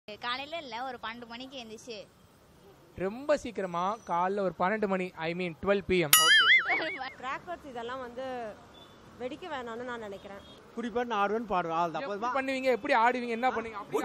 காலையில இல்ல ஒரு பன்னெண்டு மணிக்கு எழுந்துச்சு ரொம்ப சீக்கிரமா காலைல ஒரு பன்னெண்டு மணி I mean twelve PM crackers இதெல்லாம் வந்து வெடிக்க வேணாம்னு நான் நினைக்கிறேன் குடிப்பேன் ஆடுவேன் பாடுவேன் ஆள் எப்படி பண்ணுவீங்க எப்படி ஆடுவீங்க என்ன பண்ணுவீங்க அப்படி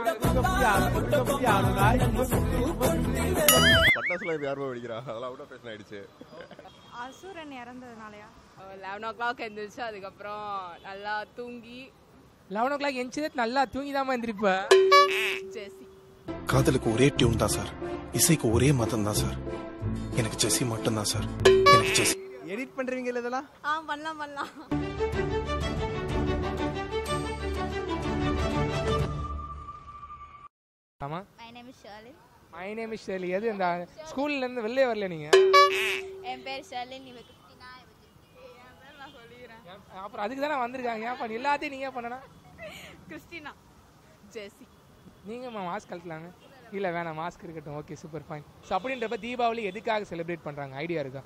பட்டாசுல இது யாருமே வெடிக்கிறா அதெல்லாம் அவுட் ஆஃப் ஃபேஷன் ஆயிடுச்சு அசுரன் இறந்ததுனாலயா லெவன் ஓ கிளாக் எழுந்திரிச்சு அதுக்கப்புறம் நல்லா தூங்கி லெவன் ஓ கிளாக் எந்திரிச்சது நல்லா தூங்கிதாம எந்திரிப்ப ஜெசி காதலுக்கு ஒரே டியூன் தான் சார் இசைக்கு ஒரே மதம் தான் சார் எனக்கு ஜெஸ்ஸி மட்டும்தான் சார் எனக்கு ஜெஸ்ஸி எடிட் பண்றீங்க இதெல்லாம் ஆ பண்ணலாம் பண்ணலாம் ஆமா my name is Shirley my name is Shirley எது இந்த ஸ்கூல்ல இருந்து வெளியே வரல நீங்க என் பேர் ஷர்லி இவ கிறிஸ்டினா இவ ஏன், அப்புறம் அதுக்கு தானே வந்திருக்காங்க ஏன் பண்ண எல்லாத்தையும் நீங்க பண்ணனா கிறிஸ்டினா ஜெசி நீங்க மாஸ்க் கழட்டலாங்க இல்ல வேணாம் மாஸ்க் இருக்கட்டும் ஓகே சூப்பர் ஃபைன் ஸோ அப்படின்றப்ப தீபாவளி எதுக்காக செலிப்ரேட் பண்றாங்க ஐடியா இருக்கா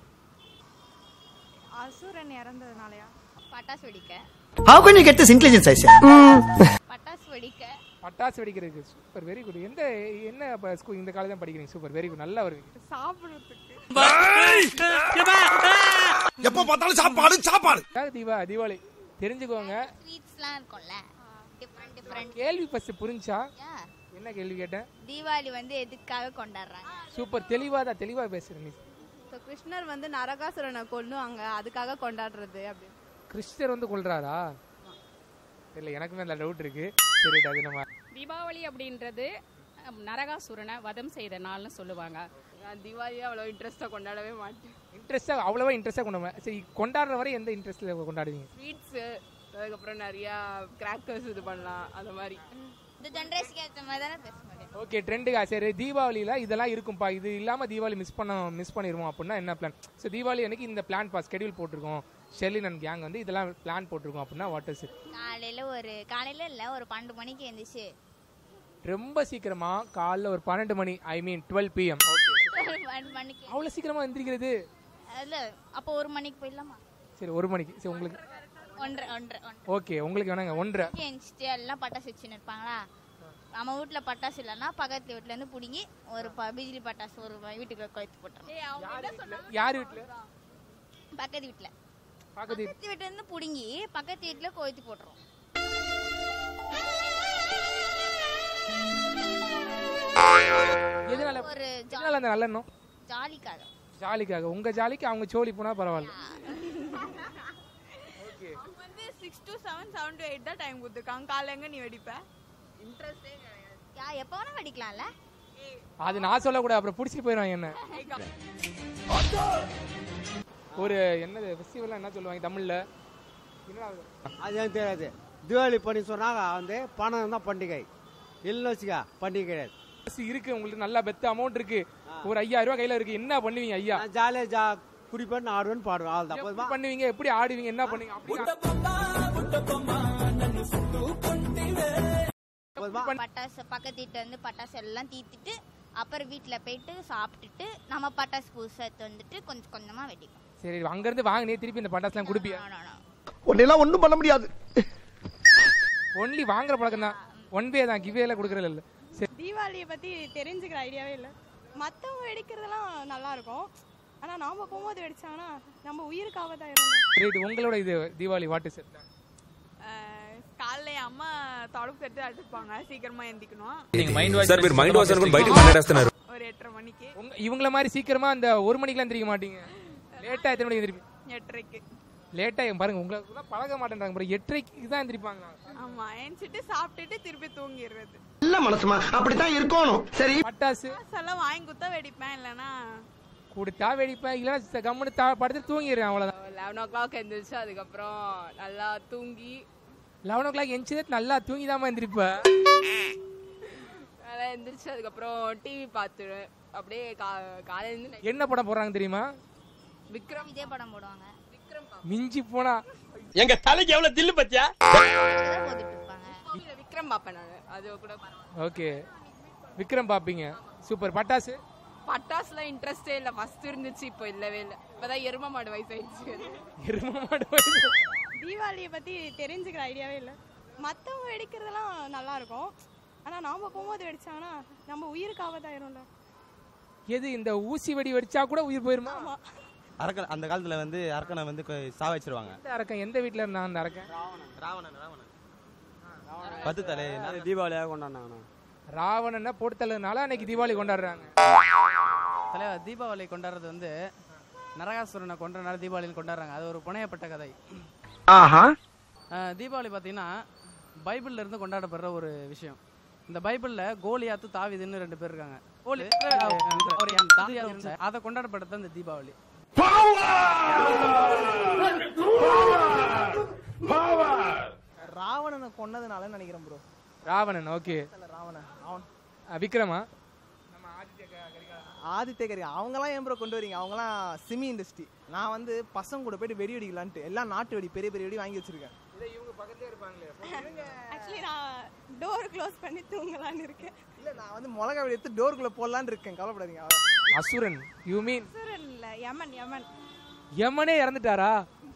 அசுரன் இறந்ததுனாலயா பட்டாசு வெடிக்க How can you get this intelligence, I say? பட்டாசு வெடிக்க பட்டாசு வெடிக்கிறதுக்கு சூப்பர் வெரி குட் எந்த என்ன இப்போ ஸ்கூல் இந்த காலேஜ் தான் படிக்கிறீங்க சூப்பர் வெரி குட் நல்லா வருவீங்க சாப்பிடுறதுக்கு எப்ப பார்த்தாலும் சாப்பாடு சாப்பாடு அதாவது தீபா தீபாவளி தெரிஞ்சுக்கோங்க ஸ்வீட்ஸ்லாம் இருக்கும்ல டிஃப்ரெண்ட் டிஃப்ரெண்ட் கேள்வி ஃபர்ஸ்ட் புரிஞ்சா யா என்ன கேள்வி கேட்டேன் தீபாவளி வந்து எதுக்காக கொண்டாடுறாங்க சூப்பர் தெளிவா தான் தெளிவா பேசுறேன் நீ ஸோ கிருஷ்ணர் வந்து நரகாசுரனை கொல்லுவாங்க அதுக்காக கொண்டாடுறது அப்படி கிறிஸ்டர் வந்து கொள்றாரா இல்ல எனக்குமே அந்த டவுட் இருக்கு சரி அது நம்ம தீபாவளி அப்படின்றது அஹ், நரகாசுரனை வதம் செய்த நாள்னு சொல்லுவாங்க நான் தீபாவளியை அவ்வளோ இன்ட்ரெஸ்ட்டாக கொண்டாடவே மாட்டேன் இன்ட்ரெஸ்டா அவ்வளவா இன்ட்ரெஸ்டா கொண்டாடுவேன் சரி கொண்டாடுற வரை எந்த இன்ட்ரெஸ்ட்ல கொண்டாடுவீங்க ஸ்வீட்ஸு அதுக்கப்புறம் நிறையா கிராக்கர்ஸ் இது பண்ணலாம் அந்த மாதிரி இந்த ஜென்ரேஷனுக்கு ஏற்ற மாதிரி தானே பேச முடியும் ஓகே ட்ரெண்டுக்கா சரி தீபாவளியில இதெல்லாம் இருக்கும்பா இது இல்லாம தீபாவளி மிஸ் பண்ண மிஸ் பண்ணிடுவோம் அப்படின்னா என்ன பிளான் ஸோ தீபாவளி அன்னைக்கு இந்த பிளான் பா ஸ்கெடியூல் போட்டிருக்கோம் ஷெர்லின் அண்ட் கேங் வந்து இதெல்லாம் பிளான் போட்டிருக்கோம் அப்படின்னா வாட் இஸ் காலையில ஒரு காலையில இல்ல ஒரு பன்னெண்டு மணிக்கு எழுந்துச்சு ரொம்ப சீக்கிரமா காலைல ஒரு பன்னெண்டு மணி ஐ மீன் டுவெல் பிஎம் பன்னெண்டு மணிக்கு அவ்வளோ சீக்கிரமா எந்திரிக்கிறது இல்ல அப்போ ஒரு மணிக்கு போயிடலாமா சரி ஒரு மணிக்கு சரி உங்களுக்கு ஒன்றரை ஒன்றரை ஒன்றரை ஓகே உங்களுக்கு வேணாங்க ஒன்றரை எழுந்துச்சிட்டு எல்லாம் பட்டாசு வச்சுன்னு இருப்பாங்களா நம்ம வீட்டில் பட்டாசு இல்லைன்னா பக்கத்து வீட்டுல இருந்து பிடுங்கி ஒரு ப பிஜிலி பட்டாசு ஒரு வீட்டுக்குள்ள கொய்த்து போட்டுரும் யார் வீட்டில் பக்கத்து வீட்டில் பக்கத்து பக்கத்து வீட்டுல இருந்து பிடுங்கி பக்கத்து வீட்டில் கொய்த்து போட்டுரும் எதனால ஒரு ஜா- எதனால அந்த நல்லெண்ணம் ஜாலிக்காக ஜாலிக்காக உங்க ஜாலிக்கு அவங்க சோலி போனா பரவாயில்ல அவங்க வந்து six to seven seven to eight தான் டைம் கொடுத்துருக்காங்க காலைல எங்க நீ வெடிப்ப இன்ட்ரெஸ்டே கிடையாது யா எப்போ வேணா வெடிக்கலாம்ல அது நான் சொல்லக்கூடாது அப்புறம் பிடிச்சிட்டு போயிடுவாங்க என்ன ஒரு என்னது ஃபெஸ்டிவல்லாம் என்ன சொல்லுவாங்க தமிழ்ல என்னடா அது? அது எனக்கு தெரியாது தீபாவளி பண்ணி சொன்னாங்க வந்து பணம் தான் பண்டிகை இல்லைன்னு வச்சுக்க பண்டிகை கிடையாது காசு இருக்கு உங்களுக்கு நல்லா பெத்த அமௌண்ட் இருக்கு ஒரு ஐயாயிரம் ரூபாய் கையில இருக்கு என்ன பண்ணுவீங்க ஐயா நான் ஜாலியாக ஜா குடிப்பேன் ஆடுவேன் பாடுவேன் ஆள் தான் எப்படி பண்ணுவீங்க எப்படி ஆடுவீங்க என்ன பண்ணுவீங்க அப்படி பட்டாசு பக்கத்து வீட்டுல இருந்து பட்டாசு எல்லாம் தீர்த்துட்டு அப்புறம் வீட்டில் போயிட்டு சாப்பிட்டுட்டு நம்ம பட்டாசு புதுசாக எடுத்து வந்துட்டு கொஞ்சம் கொஞ்சமா வெடிப்போம் சரி அங்க இருந்து வாங்கினே திருப்பி இந்த பட்டாசுலாம் குடுப்பியா No, no, no. உன்னெல்லாம் ஒண்ணும் பண்ண முடியாது ஒன்லி வாங்குற பழக்கம் தான் ஒன் வே தான் கிவேல கொடுக்கறது இல்ல சரி தீபாவளியை பத்தி தெரிஞ்சுக்கிற ஐடியாவே இல்லை மற்றவங்க வெடிக்கிறதெல்லாம் நல்லா இருக்கும் ஆனா நாம போகும்போது வெடிச்சாங்கன்னா நம்ம உயிருக்கு ஆபத்தாக இருந்தோம் ரைட் உங்களோட இது தீபாவளி வாட்டு செட் காலைல என் அம்மா தொடப்பு எடுத்து அடிப்பாங்க சீக்கிரமா எந்திக்கணும் సార్ మీరు మైండ్ వాష్ అనుకుని బయటకు మాట్లాడేస్తున్నారు ஒரு எட்டரை மணிக்கு உங்க இவங்கள மாதிரி சீக்கிரமா அந்த ஒரு மணிக்கெல்லாம் எந்திரிக்க மாட்டீங்க லேட்டா எத்தனை மணிக்கு எந்திரிப்பீங்க எட்டரைக்கு லேட்டா பாருங்க உங்களுக்கு பழக மாட்டேன்றாங்க பாருங்க எட்டரைக்கு தான் எந்திரிப்பாங்க ஆமா ஏஞ்சிட்டு சாப்பிட்டுட்டு திருப்பி தூங்கிடுறது இல்ல மனசுமா அப்படித்தான் இருக்கணும் சரி பட்டாசு எல்லாம் வாங்கி குத்தா வெடிப்பேன் இல்லைன்னா கொடுத்தா வெடிப்பேன் இல்லைன்னா கம்முன்னு தா படுத்து தூங்கிடுறேன் அவ்வளவுதான் லெவன் ஓ கிளாக் எழுந்திரிச்சு அதுக்கப்புறம் நல்லா தூங்கி லெவன் ஓ கிளாக் எந்திரிச்சது நல்லா தூங்கிதாம எந்திரிப்ப நல்லா எழுந்திரிச்சு அதுக்கப்புறம் டிவி பார்த்துருவேன் அப்படியே கா காலையிலேருந்து night என்ன படம் போடுறாங்க தெரியுமா விக்ரம் இதே படம் போடுவாங்க விக்ரம் மிஞ்சி போனா எங்க தலைக்கு எவ்வளவு தில்லு பத்தியா இதெல்லாம் போட்டுட்டு இருப்பாங்க டிவியில் விக்ரம் பார்ப்பேன் நான் அது கூட பரவாயில்ல ஓகே விக்ரம் பாப்பீங்க சூப்பர் பட்டாசு பட்டாசுல இன்ட்ரெஸ்டே இல்லை ஃபர்ஸ்ட் இருந்துச்சு இப்போ இல்லவே இல்லை இப்போதான் எரும மாடு வயசாயிடுச்சு எரும மாடு வயசு. தீபாவளியை பத்தி தெரிஞ்சுக்கிற ஐடியாவே இல்லை மற்றவங்க வெடிக்கிறதெல்லாம் நல்லா இருக்கும் ஆனால் நாம் போகும்போது வெடிச்சாங்கன்னா நம்ம உயிருக்கு ஆபத்தாயிரும்ல எது இந்த ஊசி வெடி வெடிச்சா கூட உயிர் போயிருமா அரக்கன் அந்த காலத்துல வந்து அரக்கனை வந்து கொ- சாவச்சிருவாங்க எந்த அரக்கன் எந்த வீட்ல இருந்தான் அந்த அரக்கன் ராவணன் ராவணன் பத்து தலை தீபாவளியாக கொண்டாடினாங்கண்ணா ராவணனை போட்டுத்தள்ளதுனால அன்னைக்கு தீபாவளி கொண்டாடுறாங்க தலைவர் தீபாவளி கொண்டாடுறது வந்து நரகாசுரனை கொன்றனால தீபாவளின்னு கொண்டாடுறாங்க அது ஒரு புனையப்பட்ட கதை ஆஹா அஹ் தீபாவளி பார்த்தீங்கன்னா பைபிள்ல இருந்து கொண்டாடப்படுற ஒரு விஷயம் இந்த பைபிள்ல கோலியாத்து தாவிதுன்னு ரெண்டு பேர் இருக்காங்க கோலி ஒரு தாவியாத்து அதை கொண்டாடப்படுறது இந்த தீபாவளி ராவணனை கொன்னதுனால நினைக்கிறேன் ப்ரோ ராவணன் ஓகே ராவணன் அவன் விக்ரமா ஆதித்ய கரிகா அவங்களாம் ஏன் ப்ரோ கொண்டு வரீங்க அவங்களாம் சிமி இண்டஸ்ட்ரி நான் வந்து பசங்க கூட போயிட்டு வெடி வெடிக்கலான்ட்டு எல்லாம் நாட்டு வெடி பெரிய பெரிய வெடி வாங்கி வச்சிருக்கேன் ஆக்சுவலி நான் டோர் க்ளோஸ் பண்ணி தூங்கலான்னு இருக்கேன் இல்லை நான் வந்து மிளகா வெடி எடுத்து டோருக்குள்ளே போடலான்னு இருக்கேன் கவலைப்படாதீங்க அசுரன் யூ மீன் அசுரன் இல்லை யமன் யமன் யமனே இறந்துட்டாரா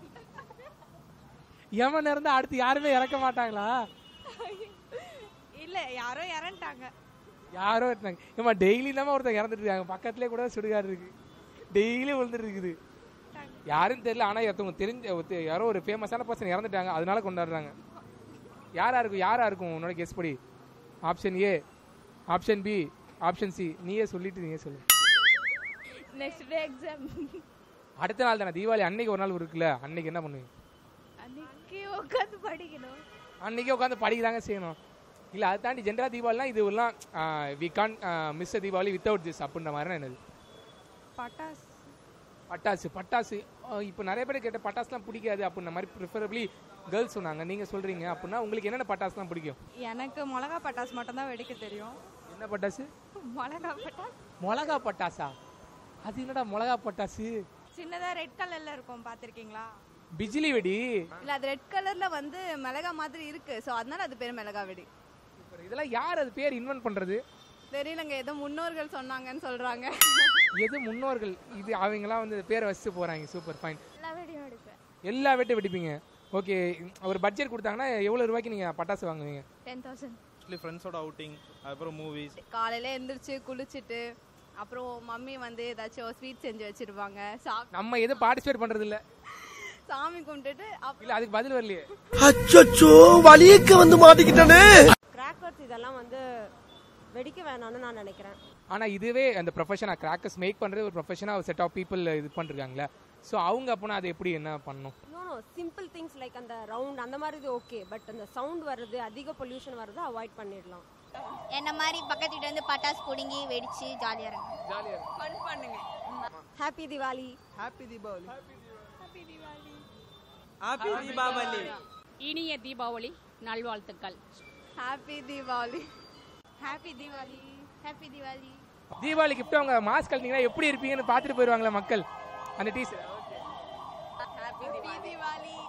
யமன் இருந்தா அடுத்து யாருமே இறக்க மாட்டாங்களா இல்லை யாரோ இறந்துட்டாங்க யாரோ இருந்தாங்க ஏமா டெய்லி தான் ஒருத்தர் இறந்துட்டு இருக்காங்க பக்கத்துலேயே கூட சுடுகாடு இருக்கு டெய்லி விழுந்துட்டு இருக்குது யாரும் தெரியல ஆனா ஒருத்தவங்க தெரிஞ்ச ஒருத்த- யாரோ ஒரு ஃபேமஸான பர்சன் இறந்துட்டாங்க அதனால கொண்டாடுறாங்க யாரா இருக்கும் யாரா இருக்கும் உன்னோட கெஸ் படி option A option B option C நீயே சொல்லிட்டு நீயே சொல்லு நெக்ஸ்ட் டே எக்ஸாம் அடுத்த நாள் தானே தீபாவளி அன்னைக்கு ஒரு நாள் இருக்குல்ல அன்னைக்கு என்ன பண்ணுவீங்க அன்னைக்கு உட்காந்து படிக்கணும் அன்னைக்கே உட்காந்து படிக்கிறாங்க செய்யணும் இல்ல அதை தாண்டி ஜென்ரலா தீபாவளினா இது எல்லாம் we can miss Deepavali without this அப்படின்ற மாதிரி என்னது பட்டாஸ் பட்டாசு பட்டாசு அஹ் இப்போ நிறைய பேர் கேட்ட பட்டாசுலாம் பிடிக்காது அப்படின்ற மாதிரி ப்ரிஃபரபிளி கேர்ள்ஸ் சொன்னாங்க நீங்க சொல்றீங்க அப்படின்னா உங்களுக்கு என்னென்ன பட்டாசுலாம் பிடிக்கும் எனக்கு மிளகா பட்டாஸ் மட்டும் தான் வெடிக்க தெரியும் என்ன பட்டாசு மிளகா பட்டாஸ் மிளகா பட்டாசா அது என்னடா மிளகா பட்டாசு சின்னதாக ரெட் கலரில் இருக்கும் பார்த்துருக்கீங்களா பிஜிலி வெடி இல்ல அது ரெட் கலர்ல வந்து மிளகா மாதிரி இருக்கு சோ அதனால அது பேர் மிளகா வெடி இதெல்லாம் யார் அது பேர் இன்வென்ட் பண்றது தெரியலங்க ஏதோ முன்னோர்கள் சொன்னாங்கன்னு சொல்றாங்க எது முன்னோர்கள் இது அவங்கலாம் வந்து பேரை வச்சுட்டு போறாங்க சூப்பர் ஃபைன் எல்லா வெடியும் எடுப்பேன் எல்லா வெட்டும் வெடிப்பீங்க ஓகே ஒரு பட்ஜெட் கொடுத்தாங்கன்னா எவ்வளவு ரூபாய்க்கு நீங்க பட்டாசு வாங்குவீங்க டென் தௌசண்ட் ஆக்சுவலி ஃப்ரெண்ட்ஸோட அவுட்டிங் அதுக்கப்புறம் மூவிஸ் காலையில எந்திரிச்சு குளிச்சுட்டு அப்புறம் மம்மி வந்து ஏதாச்சும் ஸ்வீட் செஞ்சு வச்சிருப்பாங்க சாப்- நம்ம எதுவும் பார்ட்டிசிபேட் பண்றது இல்ல சாமி கும்பிட்டுட்டு அப்புறம் இல்ல அதுக்கு பதில் வரலையே அச்சோ வலியக்க வந்து மாட்டிக்கிட்டானே கிராக்கர்ஸ் இதெல்லாம் வந்து வெடிக்க வேணாம்னு நான் நினைக்கிறேன் ஆனா இதுவே அந்த ப்ரொஃபஷனா கிராக்கர்ஸ் மேக் பண்றது ஒரு ப்ரொஃபஷனா ஒரு செட் ஆஃப் பீப்புள் இது பண்ணிருக்காங்களே ஸோ அவங்க அப்போனா அது எப்படி என்ன பண்ணணும் no no simple things like அந்த ரவுண்ட் அந்த மாதிரி இது ஓகே பட் அந்த சவுண்ட் வர்றது அதிக பொல்யூஷன் வர்றது அவாய்ட் பண்ணிடலாம் என்ன மாதிரி பக்கத்து வீட்டு வந்து பட்டாசு பிடுங்கி வெடிச்சு ஜாலியா இருக்கும் ஜாலியா ஃபன் பண்ணுங்க happy Diwali happy Deepavali happy Deepavali இனிய தீபாவளி நல்வாழ்த்துக்கள் happy Deepavali happy Deepavali happy Deepavali Deepavali gift அவங்க மாஸ்க் கழட்டிங்கன்னா எப்படி இருப்பீங்கன்னு பார்த்துட்டு போயிடுவாங்களே மக்கள் அந்த டீசர்